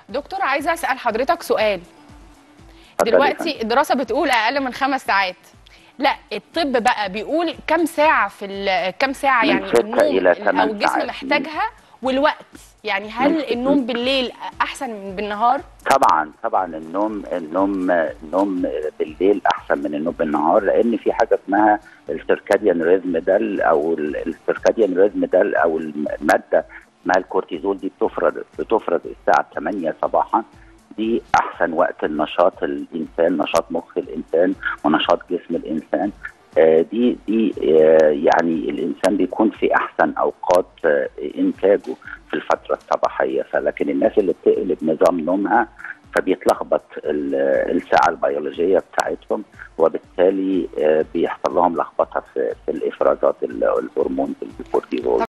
دكتور عايزه اسال حضرتك سؤال اتفضلي يا دلوقتي الدراسه بتقول اقل من خمس ساعات لا الطب بقى بيقول كم ساعه في ال- كم ساعه من يعني ستة النوم إلى او ثمان الجسم ساعات. محتاجها والوقت يعني هل من- النوم بالليل احسن من بالنهار طبعا طبعا النوم النوم النوم بالليل احسن من النوم بالنهار لان في حاجه اسمها السيركاديان ريزم ده ال- او ال- السيركاديان ريزم ده ال- او الماده اسمها الكورتيزول دي بتفرز بتفرز الساعه 8 صباحا دي احسن وقت النشاط الانسان نشاط مخ الانسان ونشاط جسم الانسان آه، دي دي آه، يعني الانسان بيكون في احسن اوقات آه، انتاجه في الفتره الصباحيه فلكن الناس اللي بتقلب نظام نومها فبيتلخبط ال- الساعه البيولوجيه بتاعتهم وبالتالي آه، بيحصل لهم لخبطه في في الافرازات ال- الهرمون الكورتيزول